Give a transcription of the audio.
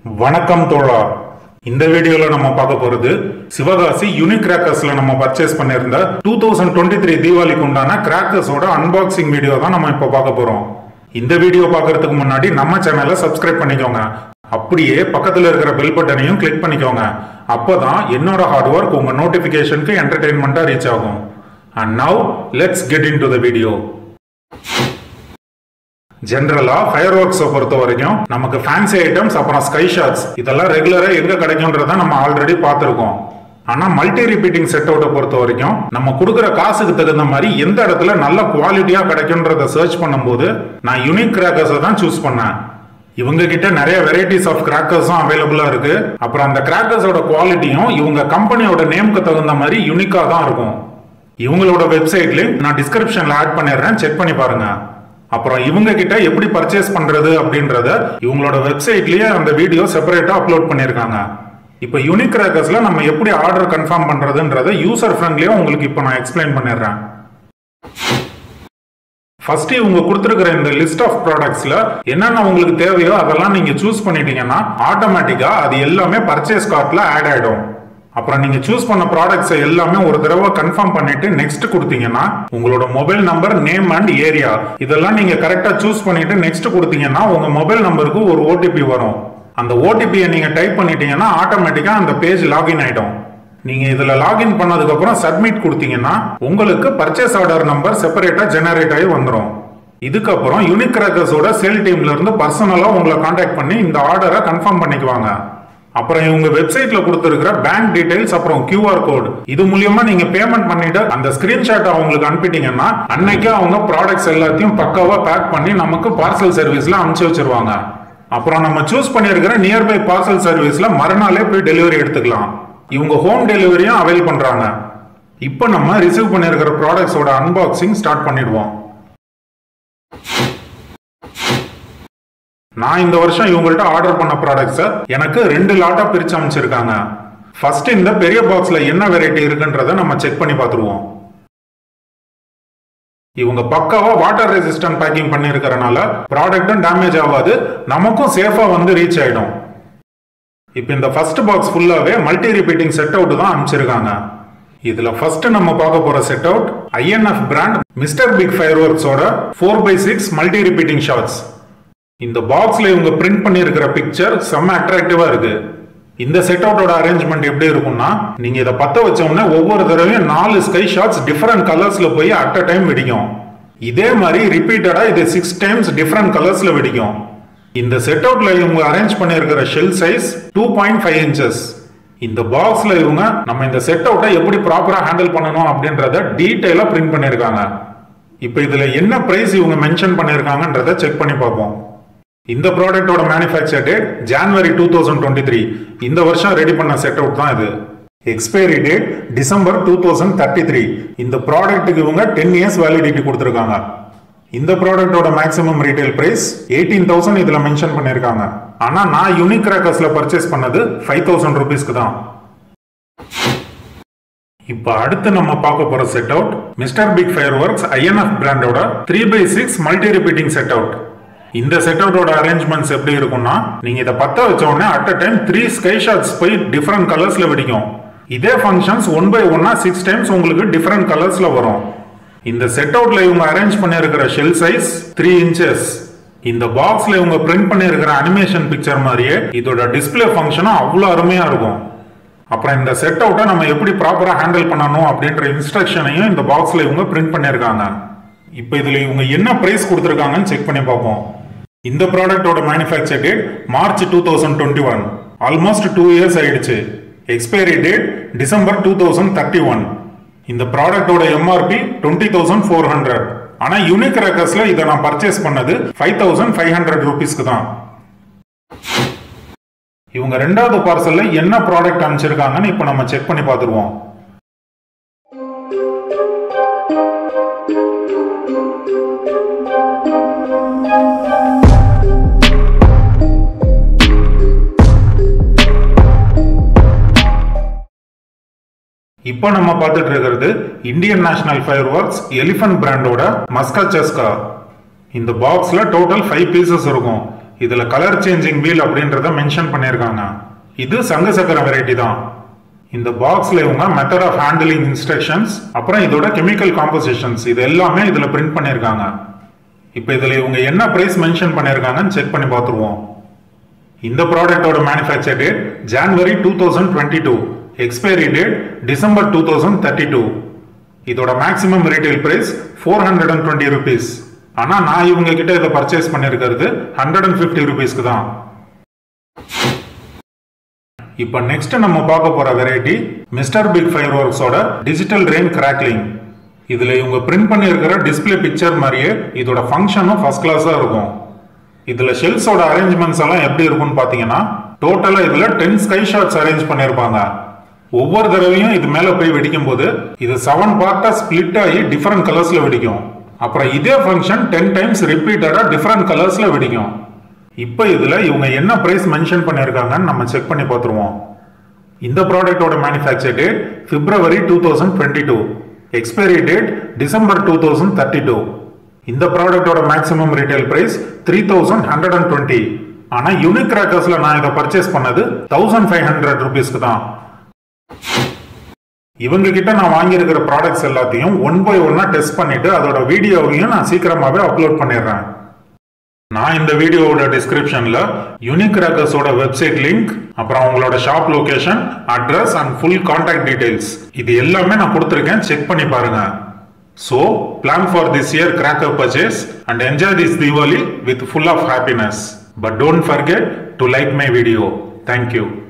வணக்கம் தோழா இந்த வீடியோல நம்ம பார்க்க போறது சிவகாசி யூனிக் கிராக்கர்ஸ்ல நம்ம பர்ச்சேஸ் பண்ணியிருந்த டூ தௌசண்ட் டுவெண்ட்டி த்ரீ தீபாவளிக்கு உண்டான கிராக்கர்ஸோட அன்பாக்சிங் வீடியோ தான் நம்ம இப்போ பார்க்க போறோம் இந்த வீடியோ பார்க்கறதுக்கு முன்னாடி நம்ம சேனலை சப்ஸ்கிரைப் பண்ணிக்கோங்க அப்படியே பக்கத்துல இருக்கிற பெல் பட்டனையும் கிளிக் பண்ணிக்கோங்க அப்பதான் என்னோட ஹார்ட் ஒர்க் உங்க நோட்டிபிகேஷனுக்கு என்டர்டைன்மெண்ட்டா ரீச் ஆகும் and now let's get into the video ஜென்ரலா ஃபயர் ஒர்க்ஸை பொறுத்த வரைக்கும் நமக்கு ஃபேன்சி ஐட்டம்ஸ் அப்புறம் ஸ்கை ஷாட்ஸ் இதெல்லாம் ரெகுலரா எங்க கிடைக்கும்ன்றத நம்ம ஆல்ரெடி பார்த்துருக்கோம் ஆனா மல்டி ரிப்பீட்டிங் செட் அவுட்டை பொறுத்த வரைக்கும் நம்ம கொடுக்குற காசுக்கு தகுந்த மாதிரி எந்த இடத்துல நல்ல குவாலிட்டியா கிடைக்கும்ன்றத சர்ச் பண்ணும்போது நான் யூனிக் கிராக்கர்ஸை தான் சூஸ் பண்ணேன் இவங்க கிட்ட நிறைய வெரைட்டிஸ் ஆஃப் கிராக்கர்ஸும் அவைலபிளா இருக்கு அப்புறம் அந்த கிராக்கர்ஸோட குவாலிட்டியும் இவங்க கம்பெனியோட நேம்க்கு தகுந்த மாதிரி யூனிக்கா தான் இருக்கும் இவங்களோட வெப்சைட் லிங்க் நான் டிஸ்கிரிப்ஷன்ல ஆட் பண்ணிடுறேன் செக் பண்ணி பாருங்க அப்புறம் இவங்க கிட்ட எப்படி பர்ச்சேஸ் பண்றது அப்படின்றத இவங்களோட வெப்சைட்லயே அந்த வீடியோ செப்பரேட்டா அப்லோட் பண்ணிருக்காங்க இப்போ யூனிக் கிராக்கர்ஸ்ல நம்ம எப்படி ஆர்டர் கன்ஃபார்ம் பண்றதுன்றத யூசர் ஃப்ரெண்ட்லியா உங்களுக்கு இப்போ நான் எக்ஸ்பிளைன் பண்ணிடுறேன் ஃபர்ஸ்ட் இவங்க கொடுத்துருக்கிற இந்த லிஸ்ட் ஆஃப் ப்ராடக்ட்ஸ்ல என்னென்ன உங்களுக்கு தேவையோ அதெல்லாம் நீங்க சூஸ் பண்ணிட்டீங்கன்னா ஆட்டோமேட்டிக்கா அது எல்லாமே பர்ச்சேஸ் கார்ட்ல ஆட் ஆயிடும் அப்புறம் நீங்க சூஸ் பண்ண ப்ராடக்ட்ஸ் எல்லாமே ஒரு தடவை கன்ஃபார்ம் பண்ணிட்டு நெக்ஸ்ட் கொடுத்தீங்கன்னா உங்களோட mobile number name and area இதெல்லாம் நீங்க கரெக்டா சூஸ் பண்ணிட்டு நெக்ஸ்ட் கொடுத்தீங்கன்னா உங்க மொபைல் நம்பருக்கு ஒரு ஓடிபி வரும் அந்த ஓடிபியை நீங்க டைப் பண்ணிட்டீங்கன்னா ஆட்டோமேட்டிக்கா அந்த பேஜ் லாகின் ஆயிடும் நீங்க இதுல லாகின் பண்ணதுக்கு அப்புறம் சப்மிட் கொடுத்தீங்கன்னா உங்களுக்கு பர்ச்சேஸ் ஆர்டர் நம்பர் செப்பரேட்டா ஜெனரேட் ஆகி வந்துடும் இதுக்கப்புறம் யூனிக் கிராக்கர்ஸோட சேல் டீம்ல இருந்து பர்சனலா உங்களை காண்டாக்ட் பண்ணி இந்த ஆர்டரை கன்ஃபார்ம் பண்ணிக்குவாங்க அப்புறம் இவங்க வெப்சைட்ல கொடுத்துருக்கிற பேங்க் டீடைல்ஸ் அப்புறம் கியூஆர் கோடு இது மூலியமா நீங்க பேமெண்ட் பண்ணிட்டு அந்த ஸ்கிரீன்ஷாட் அவங்களுக்கு அனுப்பிட்டீங்கன்னா அன்னைக்கே அவங்க ப்ராடக்ட்ஸ் எல்லாத்தையும் பக்காவா பேக் பண்ணி நமக்கு பார்சல் சர்வீஸ்ல அனுப்பிச்சு வச்சிருவாங்க அப்புறம் நம்ம சூஸ் பண்ணியிருக்கிற நியர்பை பார்சல் சர்வீஸ்ல மறுநாளே போய் டெலிவரி எடுத்துக்கலாம் இவங்க ஹோம் டெலிவரியும் அவைல் பண்றாங்க இப்போ நம்ம ரிசீவ் பண்ணியிருக்கிற ப்ராடக்ட்ஸோட அன்பாக்சிங் ஸ்டார்ட் பண்ணிடுவோம் நான் இந்த வருஷம் இவங்கள்ட்ட ஆர்டர் பண்ண ப்ராடக்ட்ஸை எனக்கு ரெண்டு லாட்டா பிரிச்சு அமைச்சிருக்காங்க ஃபர்ஸ்ட் இந்த பெரிய பாக்ஸ்ல என்ன வெரைட்டி இருக்குன்றத நம்ம செக் பண்ணி பார்த்துருவோம் இவங்க பக்காவா வாட்டர் ரெசிஸ்டன்ட் பேக்கிங் பண்ணிருக்கிறனால ப்ராடக்ட்டும் டேமேஜ் ஆகாது நமக்கும் சேஃபா வந்து ரீச் ஆயிடும் இப்போ இந்த ஃபர்ஸ்ட் பாக்ஸ் ஃபுல்லாவே மல்டி ரிப்பீட்டிங் செட் அவுட் தான் அனுப்பிச்சிருக்காங்க இதுல ஃபர்ஸ்ட் நம்ம பார்க்க போற set out INF brand mister big fire ஒர்க்ஸோட four by six multi repeating shots இந்த பாக்ஸ்ல இவங்க பிரிண்ட் பண்ணியிருக்கிற பிக்சர் செம்ம அட்ராக்டிவா இருக்கு இந்த செட் அவுட்டோட அரேஞ்ச்மெண்ட் எப்படி இருக்கும்னா நீங்க இதை பத்த வச்ச உடனே ஒவ்வொரு தடவையும் நாலு ஸ்கை ஷாட்ஸ் டிஃபரெண்ட் கலர்ஸ்ல போய் அட் அ டைம் வெடிக்கும் இதே மாதிரி ரிப்பீட்டடா இது சிக்ஸ் டைம்ஸ் டிஃபரெண்ட் கலர்ஸ்ல வெடிக்கும் இந்த செட் அவுட்ல இவங்க அரேஞ்ச் பண்ணியிருக்கிற shell size two point five inches இந்த பாக்ஸ்ல இவங்க நம்ம இந்த செட் அவுட்டை எப்படி ப்ராப்பரா ஹேண்டில் பண்ணணும் அப்படின்றத டீட்டெயிலா பிரிண்ட் பண்ணியிருக்காங்க இப்போ இதுல என்ன பிரைஸ் இவங்க மென்ஷன் பண்ணியிருக்காங்கன்றத செக் பண்ணி பார்ப்போம் இந்த ப்ராடக்டோட manufacture date January two thousand twenty three இந்த வருஷம் ரெடி பண்ண செட் அவுட் தான் இது expiry date December two thousand thirty three இந்த ப்ராடக்ட்டுக்கு இவங்க டென் இயர்ஸ் வேலிடிட்டி கொடுத்துருக்காங்க இந்த ப்ராடக்டோட maximum retail price eighteen thousand இதுல மென்ஷன் பண்ணிருக்காங்க ஆனா நான் யூனிக் கிராக்கர்ஸ்ல பர்ச்சேஸ் பண்ணது ஃபைவ் தௌசண்ட் ருபீஸ்க்கு தான் இப்போ அடுத்து நம்ம பார்க்க போற set out mister big fire works INF பிராண்டோட three by six multi repeating set out இந்த செட் அவுட்டோட அரேஞ்ச்மெண்ட்ஸ் எப்படி இருக்கும்னா நீங்க இதை பத்த வச்ச உடனே at a time three sky shots போய் டிஃப்ரெண்ட் கலர்ஸ்ல வெடிக்கும் இதே ஃபங்க்ஷன்ஸ் ஒன் பை ஒன்னா சிக்ஸ் டைம்ஸ் உங்களுக்கு டிஃப்ரெண்ட் கலர்ஸ்ல வரும் இந்த செட் அவுட்ல இவங்க அரேஞ்ச் பண்ணியிருக்கிற ஷெல் சைஸ் த்ரீ இன்ச்சஸ் இந்த பாக்ஸ்ல இவங்க பிரிண்ட் பண்ணியிருக்கிற அனிமேஷன் பிக்சர் மாதிரியே இதோட டிஸ்பிளே ஃபங்க்ஷனும் அவ்வளோ அருமையா இருக்கும் அப்புறம் இந்த செட் அவுட்டை நம்ம எப்படி ப்ராப்பரா ஹேண்டில் பண்ணணும் அப்படின்ற இன்ஸ்ட்ரக்ஷனையும் இந்த பாக்ஸ்ல இவங்க பிரிண்ட் பண்ணியிருக்காங்க இப்போ இதுல இவங்க என்ன பிரைஸ் கொடுத்துருக்காங்கன்னு செக் பண்ணி பார்ப்போம் இந்த ப்ராடக்டோட manufacture date March two thousand twenty one almost two years ஆயிடுச்சு expiry date December two thousand thirty one இந்த ப்ராடக்டோட MRP twenty thousand four hundred ஆனால் யூனிக் ரேக்கர்ஸ்ல இதை நான் பர்ச்சேஸ் பண்ணது ஃபைவ் தௌசண்ட் ஃபைவ் ஹண்ட்ரட் ருபீஸ்க்கு தான் இவங்க ரெண்டாவது பார்சல்ல என்ன ப்ராடக்ட் அனுப்பிச்சிருக்காங்கன்னு இப்போ நம்ம செக் பண்ணி பார்த்துருவோம் இப்போ நம்ம பார்த்துட்டு இருக்கிறது Indian national fire works elephant பிராண்டோட மஸ்கா செஸ்கா இந்த பாக்ஸ்ல டோட்டல் ஃபைவ் பீசஸ் இருக்கும் இதுல கலர் சேஞ்சிங் வீல் அப்படின்றத மென்ஷன் பண்ணியிருக்காங்க இது சங்க சக்கர வெரைட்டி தான் இந்த பாக்ஸ்ல இவங்க மெத்தட் ஆஃப் ஹேண்டிலிங் இன்ஸ்ட்ரக்ஷன்ஸ் அப்புறம் இதோட கெமிக்கல் காம்போசிஷன்ஸ் இது எல்லாமே இதுல பிரிண்ட் பண்ணியிருக்காங்க இப்போ இதுல இவங்க என்ன பிரைஸ் மென்ஷன் பண்ணியிருக்காங்கன்னு செக் பண்ணி பார்த்துருவோம் இந்த ப்ராடக்டோட manufacture date January two thousand twenty two expiry date December two thousand thirty two இதோட maximum retail price four hundred and twenty rupees ஆனால் நான் இவங்க கிட்ட இதை பர்ச்சேஸ் பண்ணியிருக்கிறது ஹண்ட்ரட் அண்ட் ஃபிஃப்டி ருபீஸ்க்கு தான் இப்போ நெக்ஸ்ட் நம்ம பார்க்க போற வெரைட்டி மிஸ்டர் பிக் ஃபயர் ஒர்க்ஸோட டிஜிட்டல் ரெயின் கிராக்லிங் இதுல இவங்க பிரிண்ட் பண்ணியிருக்கிற டிஸ்பிளே பிக்சர் மாதிரியே இதோட ஃபங்க்ஷனும் ஃபர்ஸ்ட் கிளாஸா இருக்கும் இதுல ஷெல்ஸோட அரேஞ்ச்மெண்ட்ஸ் எல்லாம் எப்படி இருக்கும்னு பாத்தீங்கன்னா டோட்டலா இதுல டென் ஸ்கை ஷாட்ஸ் அரேஞ்ச் பண்ணியிருப்பாங்க ஒவ்வொரு தடவையும் இது மேல போய் வெடிக்கும் போது இது செவன் பார்ட்டா ஸ்பிளிட் ஆகி டிஃப்ரெண்ட் கலர்ஸ்ல வெடிக்கும் அப்புறம் இதே ஃபங்க்ஷன் டென் டைம்ஸ் ரிப்பீட்டடா டிஃப்ரெண்ட் கலர்ஸ்ல வெடிக்கும் இப்போ இதுல இவங்க என்ன பிரைஸ் மென்ஷன் பண்ணியிருக்காங்கன்னு நம்ம செக் பண்ணி பார்த்துருவோம் இந்த ப்ராடக்டோட manufacture date February two thousand twenty two expiry date December two thousand thirty two இந்த ப்ராடக்டோட maximum retail price three thousand hundred and twenty ஆனால் யூனிக் கிராக்கர்ஸ்ல நான் இதை பர்ச்சேஸ் பண்ணது தௌசண்ட் ஃபைவ் ஹண்ட்ரட் ருபீஸ்க்கு தான் இவங்க கிட்ட நான் வாங்கியிருக்கிற ப்ராடக்ட்ஸ் எல்லாத்தையும் ஒன் பை ஒன்னா டெஸ்ட் பண்ணிட்டு அதோட வீடியோவையும் நான் சீக்கிரமாவே அப்லோட் பண்ணிடுறேன் நான் இந்த வீடியோவோட டிஸ்கிரிப்ஷன்ல யூனிக் கிராக்கர்ஸோட வெப்சைட் லிங்க் அப்புறம் அவங்களோட shop location address and full contact details இது எல்லாமே நான் கொடுத்துருக்கேன் செக் பண்ணி பாருங்க so plan for this year cracker purchase and enjoy this Deepavali with full of happiness but don't forget to like my video thank you